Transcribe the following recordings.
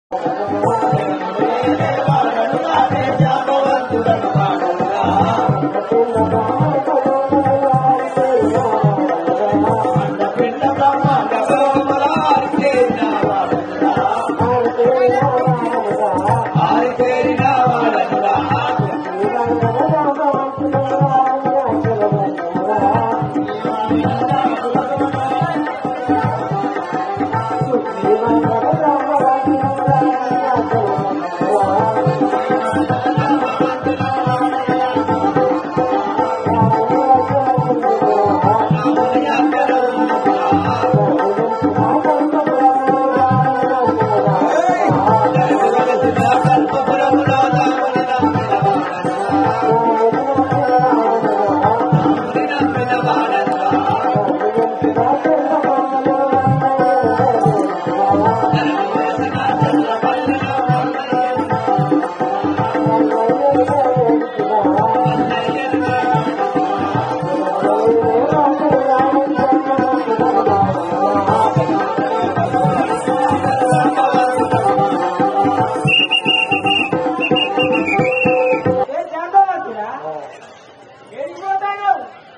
ఏ జాంబవంతుడా వెళ్ళిపోతాను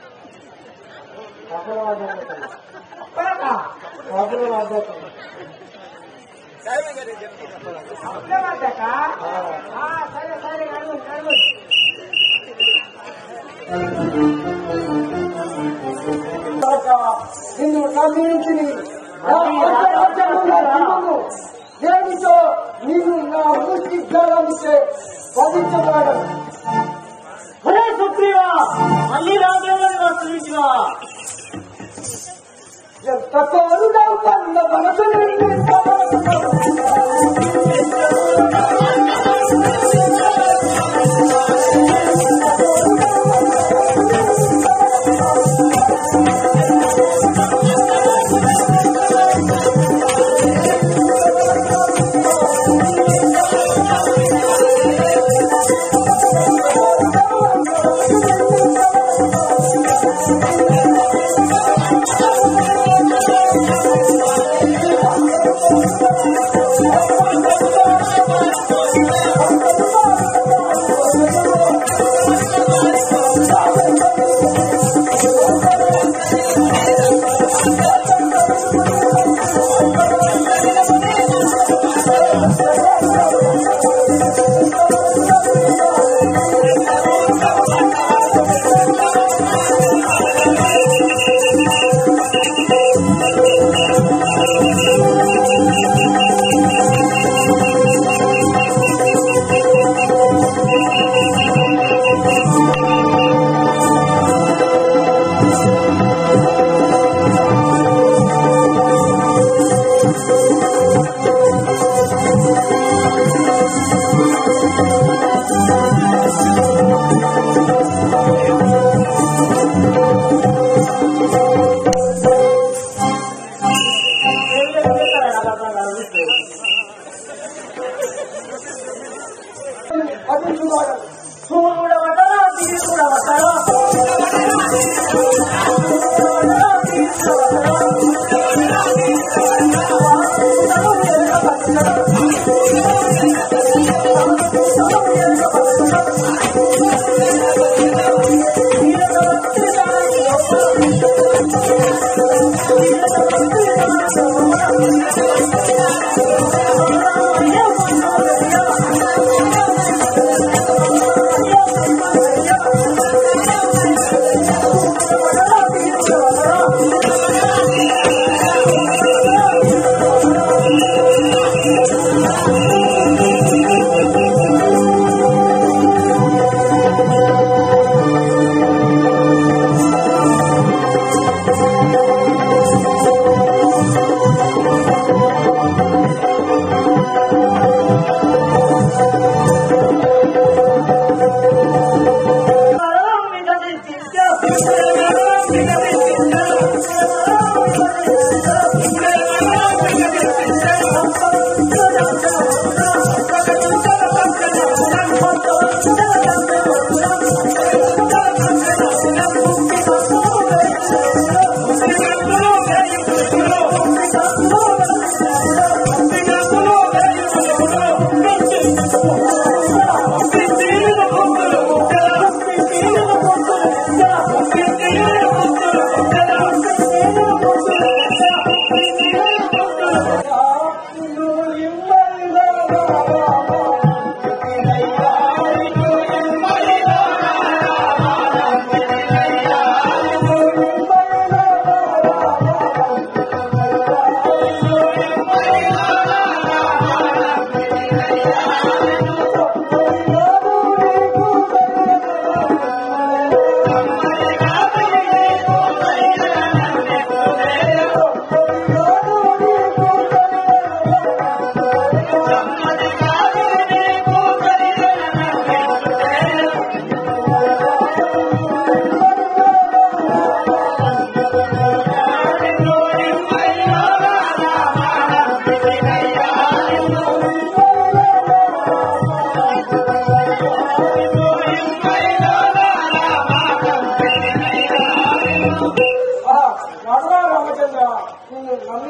అప్పలకా అప్పలమాటక ఆ, సరే సరే నడుము నడుము నిన్ను నమ్మించి దేనితో నీవు నా వృత్తి జ్ఞానానికి వధించబడడం ఒరే సుగ్రీవా మళ్ళీ రాజేవాడు చూపించినా ఎంత కోరుగా ఉన్న మనసు వధించువాడు సూర్యుడు కూడా వస్తారా తీరు కూడా వస్తారా ఆ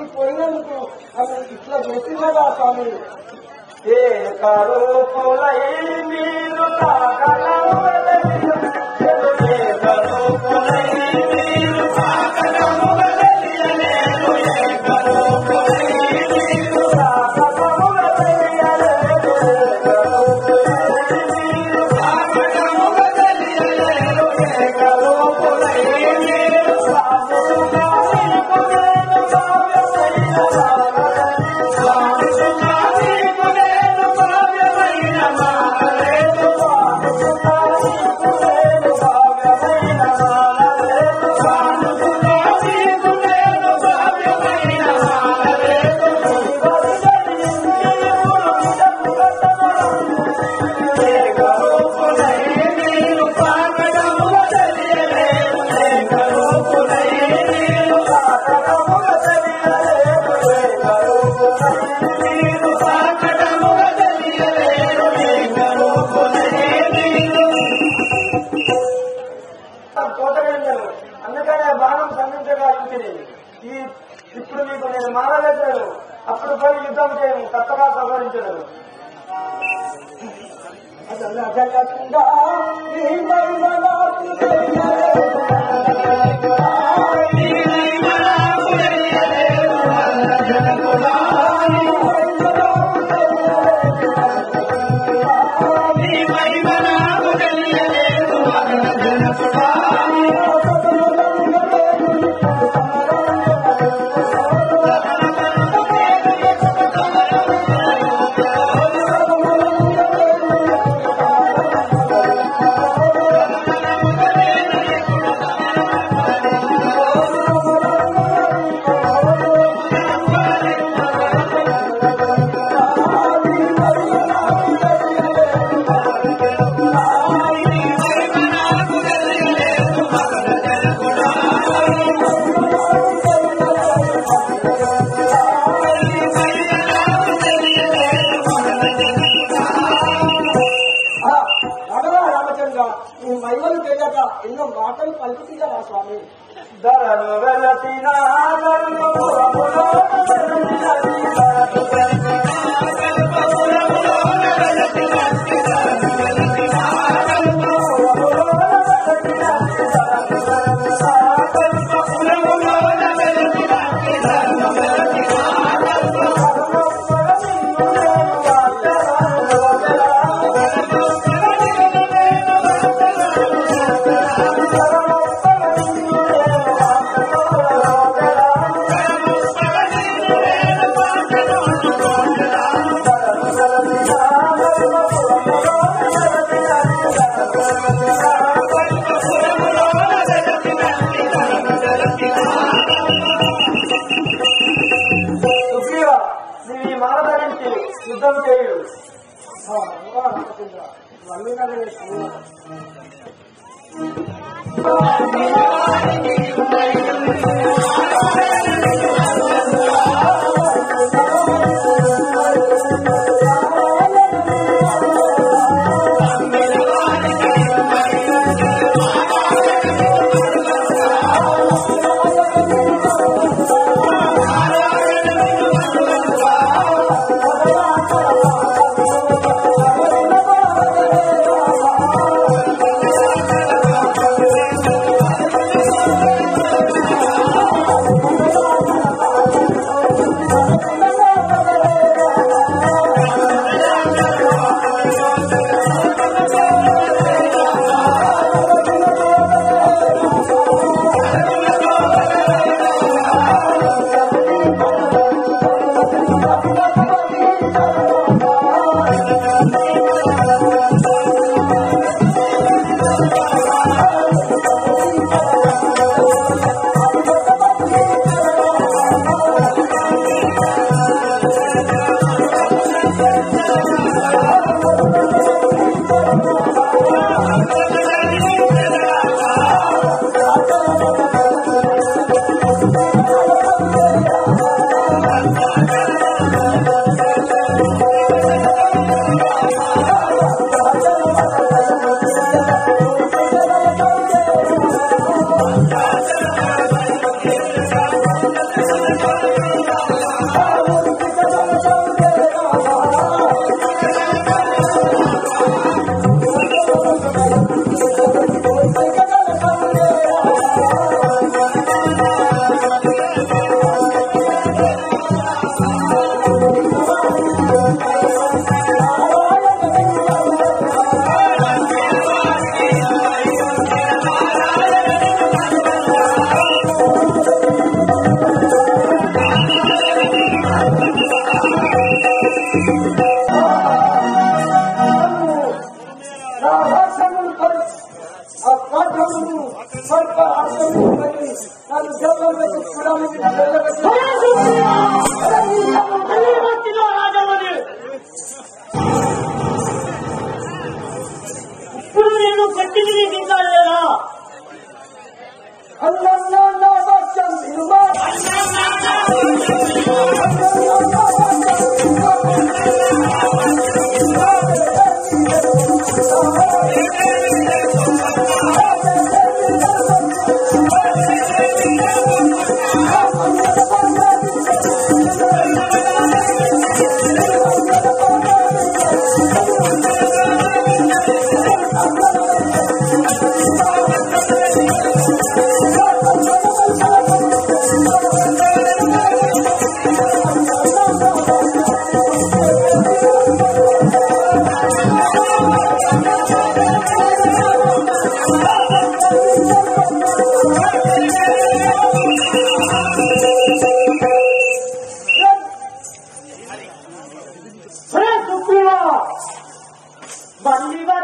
పోయినందుకు నన్ను ఇట్లా చేసినదా స్వామి ఏ కరూపులై మీరు తాకలముగదలియ ఏ కరూపులై మీరు తాకలముగదలియలేరు ఏ కరూపులై మీరు తాకలముగదలియలేరు ఏ కరూపులై మీరు తాకలముగదలియలేరు ఏ కరూపులై మీరు సాధుగా నిలుపులేరు భావ్యమైన భావన కోటగలిగాను అందుకనే బాణం సంధించగలిగింది ఈ ఇప్పుడు మీకు నేను మారలేదు అప్పుడు పోయి యుద్ధం చేయను కొత్తగా సవరించను అదనగలకుండా నీ మహిమ నాకు తెలియలేదు. ఆ, రాఘవా రామచంద్ర నీ మహిమలు తెలియక ఎన్నో మాటలు పలుకుతుందా స్వామి ధరను వెలసిన ధర్మపురములో సుగ్రీవ నీవు ఈ మాల ధరించి యుద్ధం చేయు ఆ, రాఘవా రామచంద్ర మళ్ళీ నన్ను శివుడు.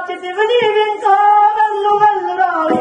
వచ్చితివి నీ వెంట వెళ్ళు వెళ్ళు రాలి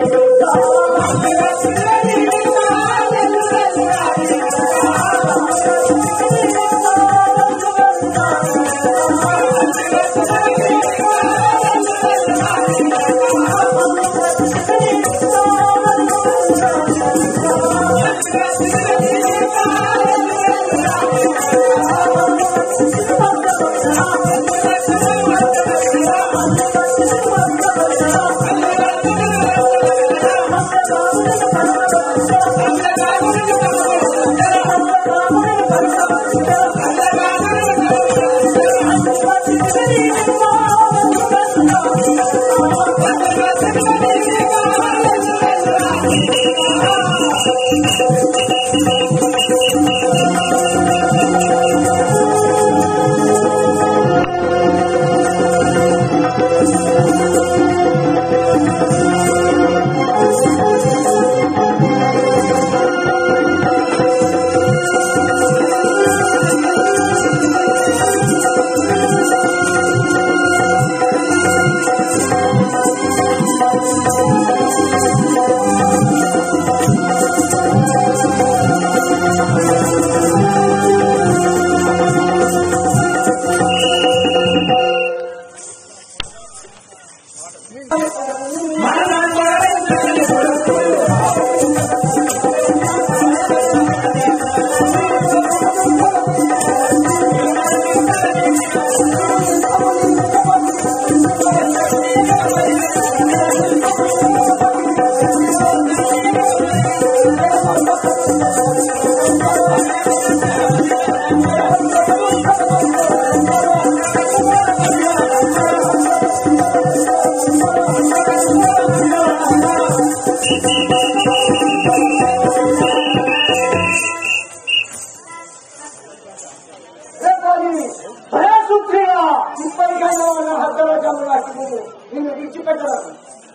భయసుప్రియ ఇప్పటికైనా ఉన్న హద్దల జమ్ము రాష్ట్రము నిన్ను విడిచిపెట్టలేదు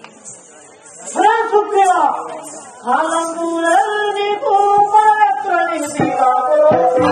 భయసుప్రియ కాలంగులని పూపరత్రని దిగావో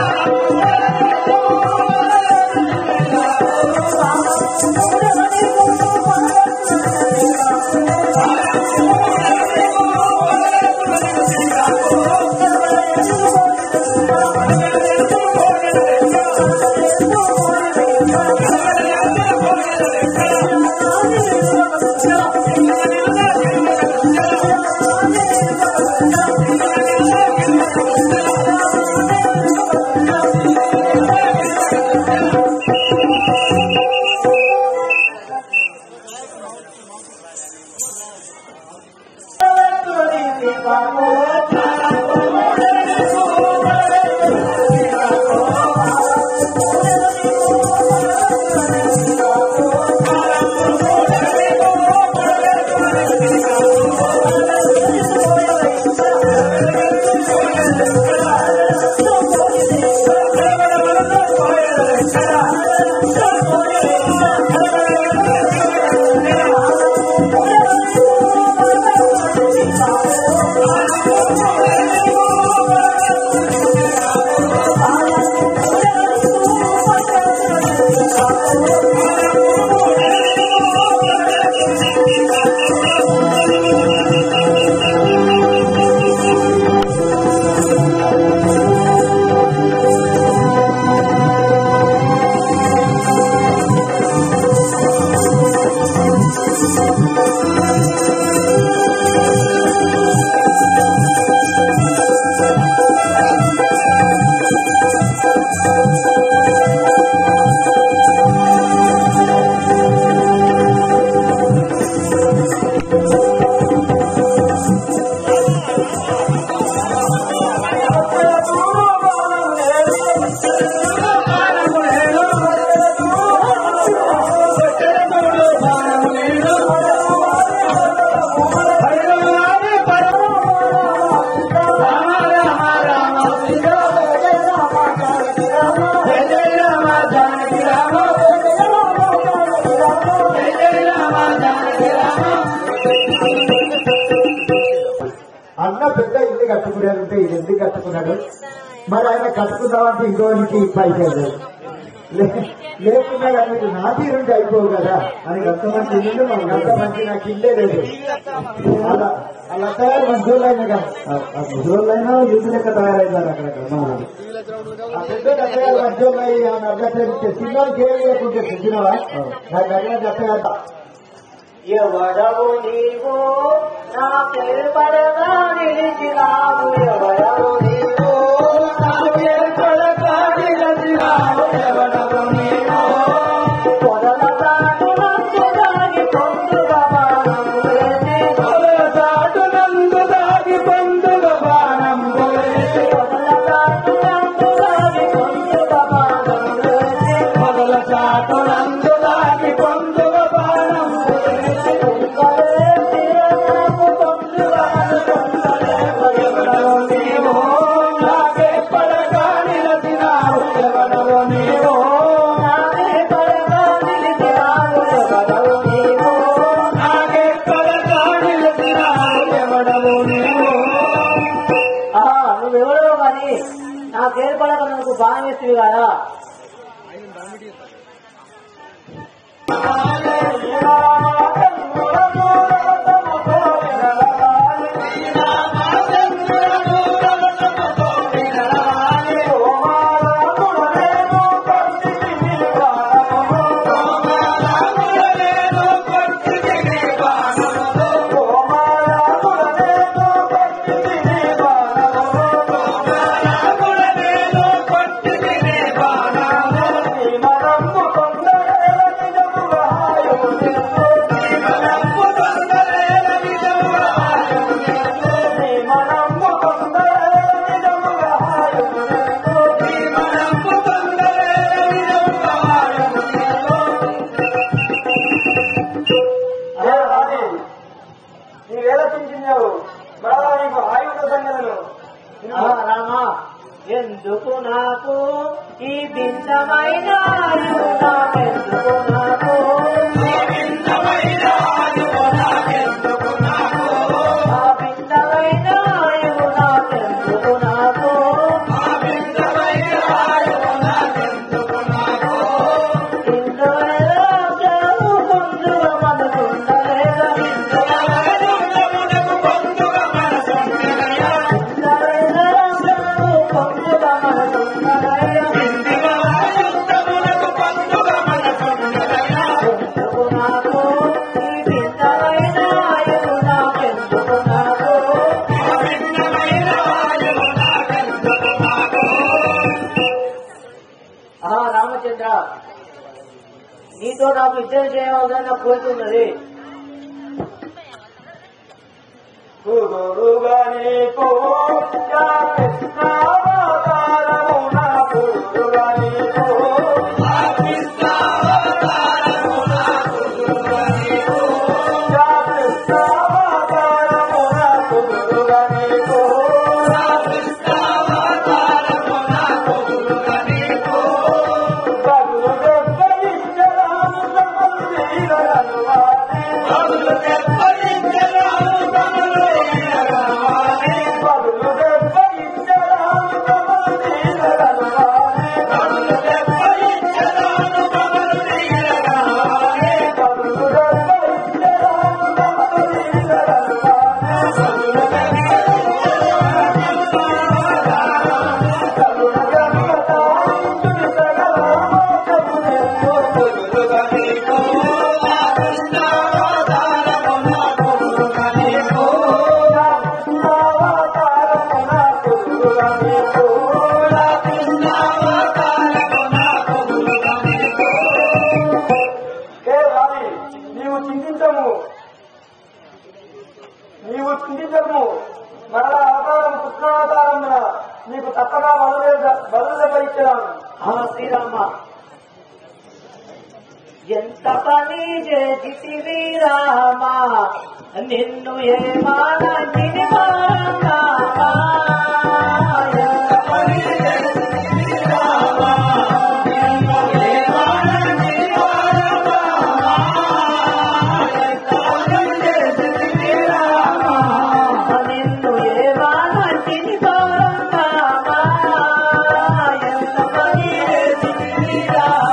అన్న పెద్ద ఇల్లు కట్టుకున్నాడంటే ఇది ఎందుకు కట్టుకున్నాడు మరి ఆయన కట్టుకుందామంటే ఇంకోనికి పైసలు లే- లేకుండా మీకు నా తీరుంటే అయిపోవు కదా అని అంత మంచి ఇల్లు మనకు అంత మంచి నాకు ఇల్లే లేదు అలా అలా తయారు ముసలోళ్ళైనా కదా ఆ ముసలోళ్ళైనా యూత్ లెక్క తయారైనారు అక్కడక్కడ మనవాళ్ళు. ఆ పెద్ద తయారు మధ్యోళ్ళయి ఆమె అట్లా తెలిస్తే చిన్నోళ్ళకి ఏం లేకుంటే తెచ్చినవా నాకు అట్లా చెప్పగలరా ఎవడవు నీవు నా పేర్పడగా నిలిచినావు ఎవడవు నీవు నా పేర్పడగా నిలిచినావు ఎవడవు నీవు పొదల దాటు నందు దాగి పొందుగా బాణం వేసి పొదల దాటు నందు దాగి పొందుగా బాణం వేసి పొదల దాటు నందు దాగి పొందుగా బాణం వేసి పొదల చాటు నందు దాగి పొందుగా బాణం వేసి పొందలే తీరనాకు పొందుగా పొందలే ఎవడవు నీవు నాకే పడగా నిలచినావు ఎవడవు నీవు నాకే పడగా నిలిచినావు ఎవడవు నీవు నాకే పడగా నిలిచినావు ఎవడవు నీవు నువ్వెవరో కానీ నాకు ఏర్పడక నాకు బాగా ఇస్తుంది కదా అదే రాజీ నీవేలా చించినావు మరలా నీకు ఆయుధ సంగతులు ఆ, రామా ఎందుకు నాకు ఈ భిన్నమైన ఆయువు నాకెందుకు నాకు ఈ భిన్నమైన ఆయువు నాకెందుకు నాకు ఆ భిన్నమైన ఆయువు నాకెందుకు నాకు ఆ భిన్నమైన ఆయువు నాకెందుకు నాకు ఇందులో రాజ్యాలు పొందుగా మనకుండలేదా ఇందులో రాజ్యమునకు పొందుగా మనకుండలేదా రామచంద్ర నీతో నాకు ఇద్దరు చేయవలసిన నాకు కోరుతున్నది గురుడుగా నీకు యా కృష్ణావతారము నా గురుడుగా నీకు యా కృష్ణావతారము నా గురుడుగా నీకు బదులు దెబ్బలించరాను సమర్థీరను వారి బదులు దెబ్బలించరాను సమర్థీరను ఏ రాణి నీవు చింతించము నీవు చింతించము మరలా అవతారం కృష్ణావతారమున నీకు తప్పగా బదులు బదులు ఇచ్చినాను ఆ శ్రీరామ ఎంత పని చేసితివి రామా నిన్ను ఏమానంటిని రామా ఎంత పని చేసితివి రామా నిన్ను ఏమానంటిని రామా ఎంత పని చేసితివి రామా నిన్ను ఏమానంటిని రామా ఎంత పని చేసితివి రామా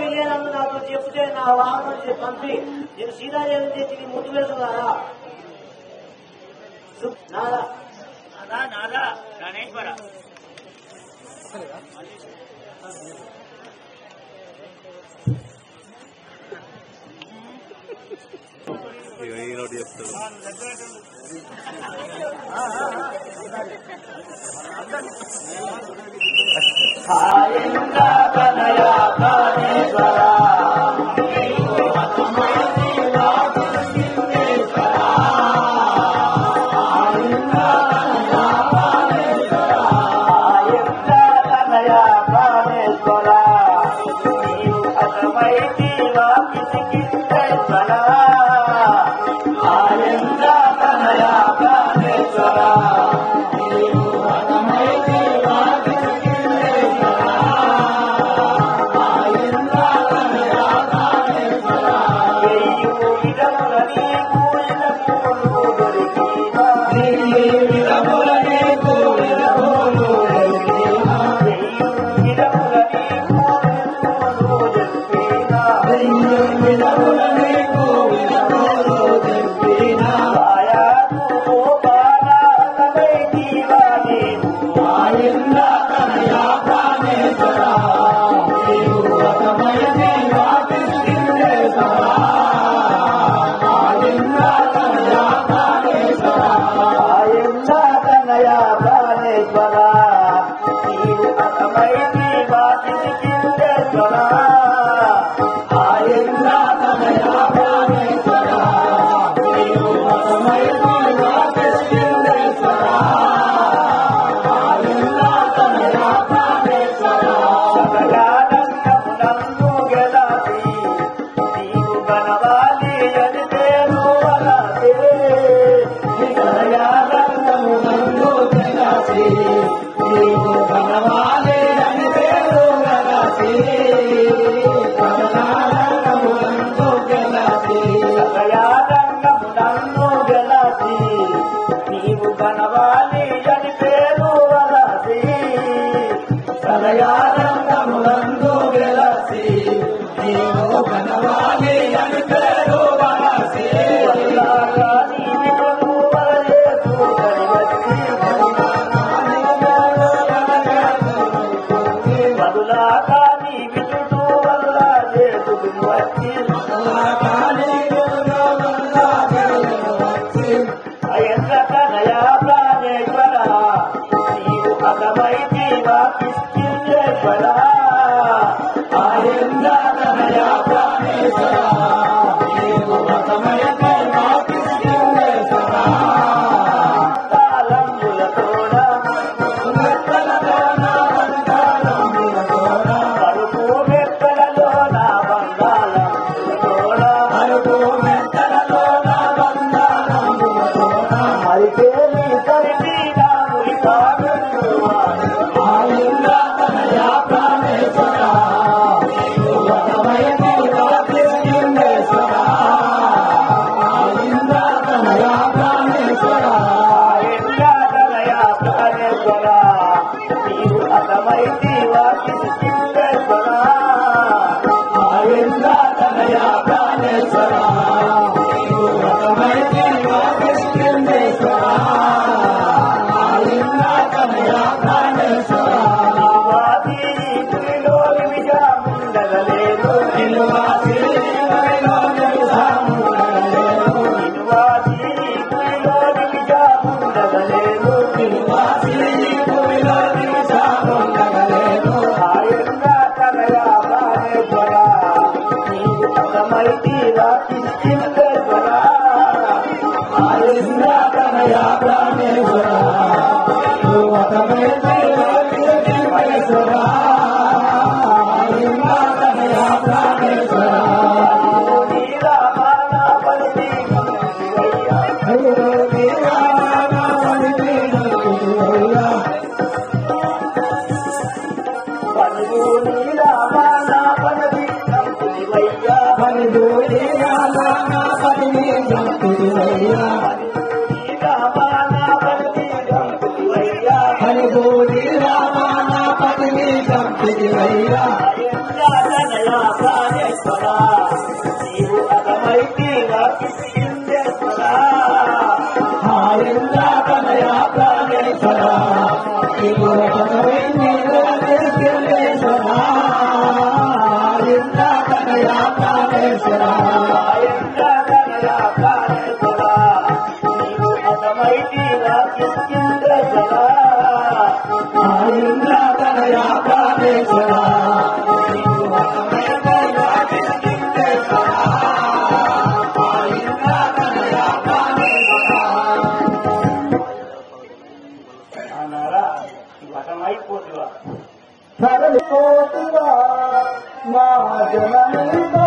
ఇయ్యాలని నాతో చెప్తే నా వాహనం పంపి నేను సీతాదేవిని తెచ్చి నీ ముందు వెళ్తున్నారా నాదా నాదా నాదా గణేశ్వర నీవు కనవాలి అని పేరు వలసి సదయానందములందు వెలసి నీవు కనవాలి అని పేరు వలసి వల్లాగా నీవు వలయేసు కనివచ్చి మధులాగా నీ విచుడు వల్ల చేసుకుని వచ్చి మధులాగా నీ విచుడు వల్ల వచ్చి అయ్యన్న కనయా ప్రాణేశ్వర నీవు అగమైతీవా కిష్కిందేశ్వర అయ్యన్న కనయా ప్రాణేశ్వర నీవు అగమైతీవా కిష్కిందేశ్వర తాళంబులతోడ మెత్తలతోన బంగాళంబులతోన అరుపు మెత్తలలోన బంగాళంబులతోన అరుపు మెత్తలలోన బంగాళంబులతోన హరికేలి తరిమి రాముడి కాగండు ఆయుంద కనయా ప్రాణేశ్వర నీవు వనమయని వాకిందేశ్వర ఆయుంద కనయా ప్రాణేశ్వర ఆయుంద కనయా ప్రాణేశ్వర నీవు అతమైతి వాకిందేశ్వర ఆయుంద కనయా ప్రాణేశ్వర నీవు అతమైతి వాకిందేశ్వర ఆయుంద కనయా ప్రాణేశ్వర నివాసి గురిలో విజాముండగలేదు నివాసి గురిలో విజాముండగలేదు నివాసి గురిలో విజాముండగలేదు నివాసి గురిలో విజాముండగలేదు ఆయుంద కనయా ప్రాణేశ్వర నీవు అతమైతి రాకిష్కిందేశ్వర ఆయుంద కనయా ప్రాణేశ్వర నీవు అతమైతి రాకిష్కిందేశ్వర ఆయుంద కనయా ప్రాణేశ్వర నీరామాన పలికి శివయ్య అయ్యో నీరామాన పలికి శివయ్య పలుగు నీరామాన పలికి శివయ్య పలుగు నీరామాన పలికి శివయ్య నీరామాన పలికి శివయ్య పలుగు నీరామాన పలికి శివయ్య తనయా ప్రాణేశ్వర ఆయుంద్ర తనయా ప్రాణేశ్వర వశమైపోతువా సరళిపోతువా మా జననీతో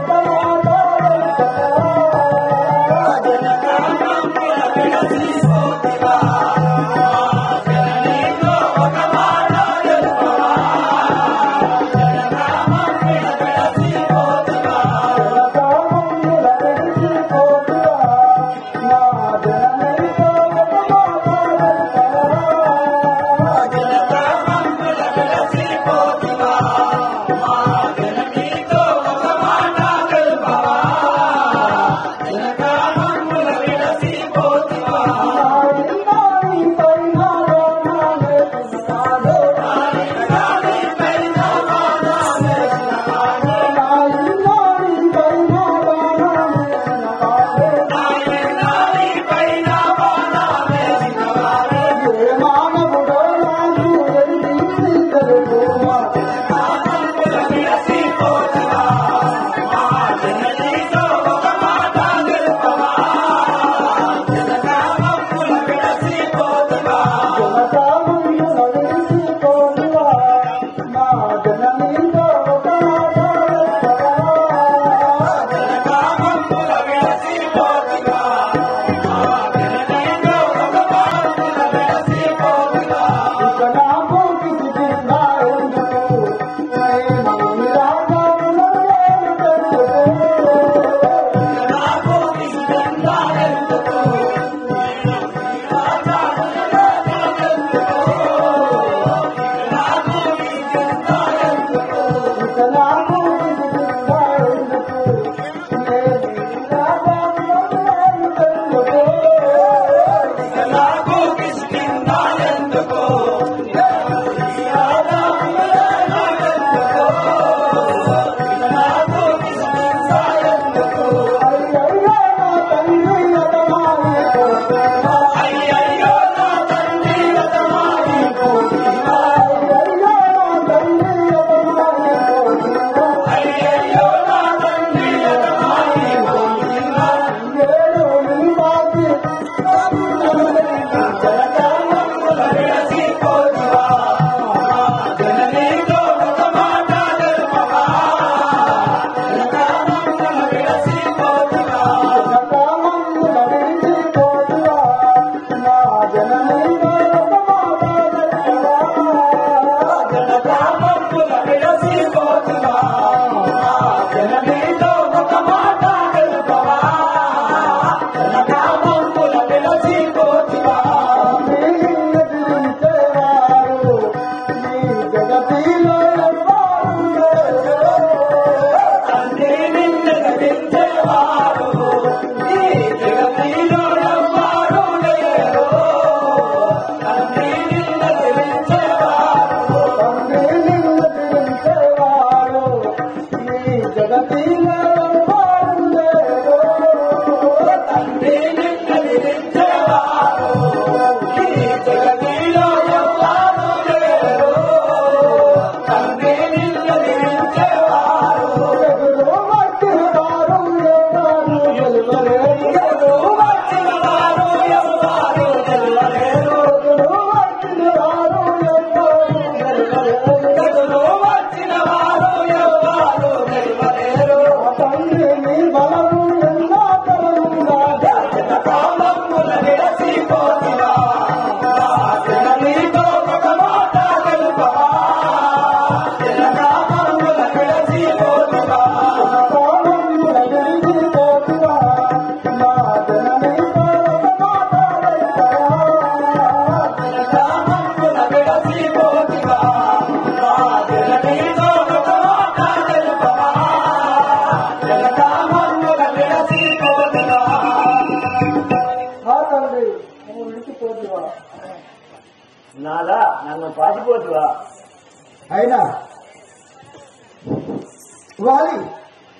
నాదా నన్ను పాసిపోతువా అయినా వాలి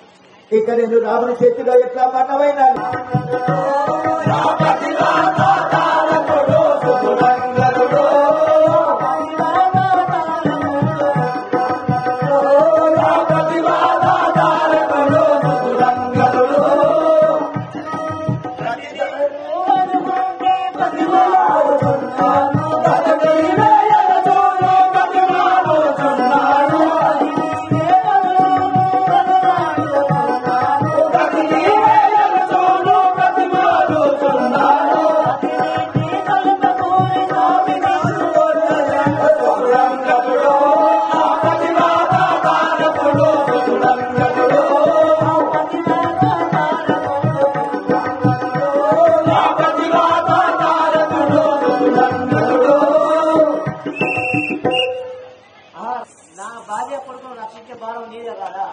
ఇక నేను రాముని చేతిలో ఎట్లా పట్టవైనా నా భార్య కొడుకును రక్షించే భారం నీదే కదా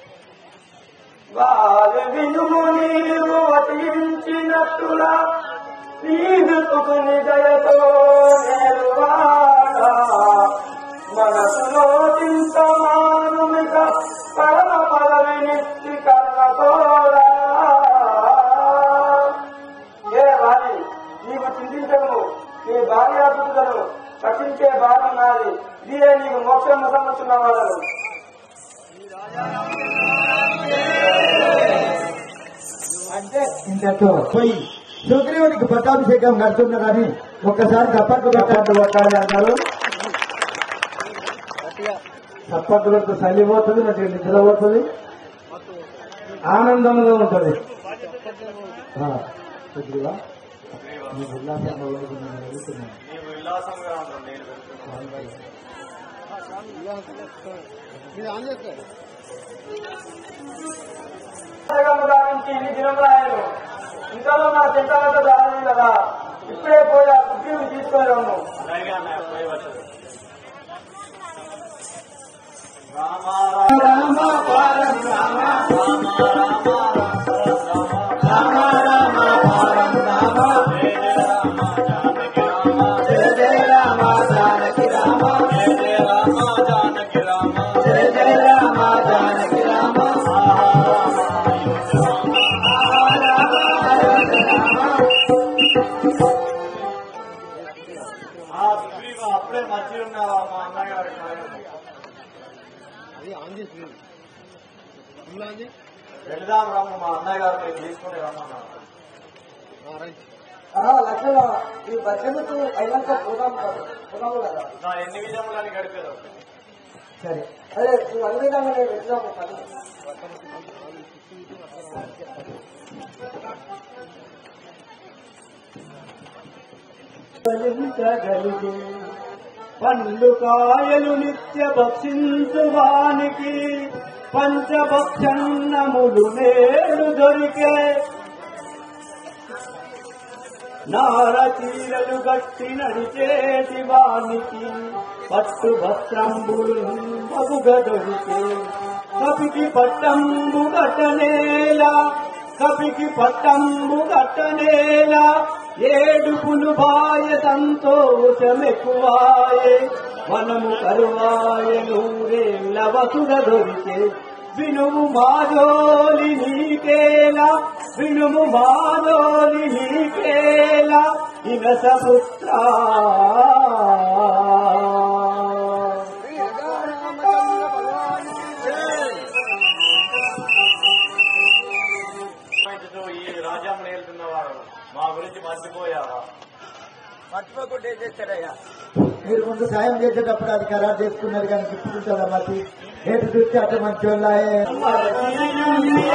వారి వినుము నీవు వటించినట్టులా నీదుకు నిదయతో నేరువాడా మనసులో చింతమానుమిక పరమ పదవి నిత్తి కర్మతోడా ఏ వారి నీవు చింతించను నీ భార్యాపుతులను రక్షించే భారం నాది దీనే నీకు మోక్షం సమస్తున్న వాళ్ళను అంటే ఇంతతో పోయి సుగ్రీవునికి పట్టాభిషేకం కడుతున్నారని ఒక్కసారి చప్పట్లు చప్పట్లు కొట్టాలి అన్నారు చప్పట్లు కొడుతూ చలి పోతుంది నాకు నిద్ర పోతుంది ఆనందంగా ఉంటుంది ఆ, సుగ్రీవా నీ ఉల్లాసంగా ఉంటుంది నేను అడుగుతున్నాను. పుస్తకము దానికి ఇన్ని దినములు ఆయను ఇంతలో నా చింతనంత దాని కదా ఇప్పుడే పోయి ఆ కుక్కీని తీసుకొని రమ్ము అప్పుడే మధ్య ఉన్నావా మా అన్నగారు వెళదాం రమ్ము మా అన్నయ్య గారు నేను తీసుకుని రమ్మన్నా లక్షణ ఈ భజనకు అయినాక పోదాం కదా పోదాము కదా నా ఎన్ని విధములని గడిపేదాం సరే అదే నువ్వు అన్ని విధంగా నేను వెళ్దాము పని ఫలించగలిగే పండ్లు కాయలు నిత్య భక్షించువానికి పంచభక్షన్నములు నేడు దొరికే నార చీరలు గట్టి నడిచేటి వానికి పట్టు భస్త్రంబులు బగుగా దొరికే కపికి పట్టంబు గట్టనేలా కపికి పట్టంబు గట్టనేలా ఏడుపులు బాయ సంతోషమెక్కువాయే మనము కరువాయ నూరేళ్ళ వసుడ దొరికే వినుము మాజోలి నీకేలా వినుము మాజోలి నీకేలా ఇనస పుత్ర ఈ రాజ్యం వెళ్తున్నవారు మా గురించి మర్చిపోయావా మర్చిపోకుండా ఏం చేస్తారయ్యా మీరు ముందు సాయం చేసేటప్పుడు అది ఖరారు చేసుకున్నారు కానీ ఇప్పుడు మతి ఎటు చూస్తే అటు మంచి వాళ్ళే మరచియుండి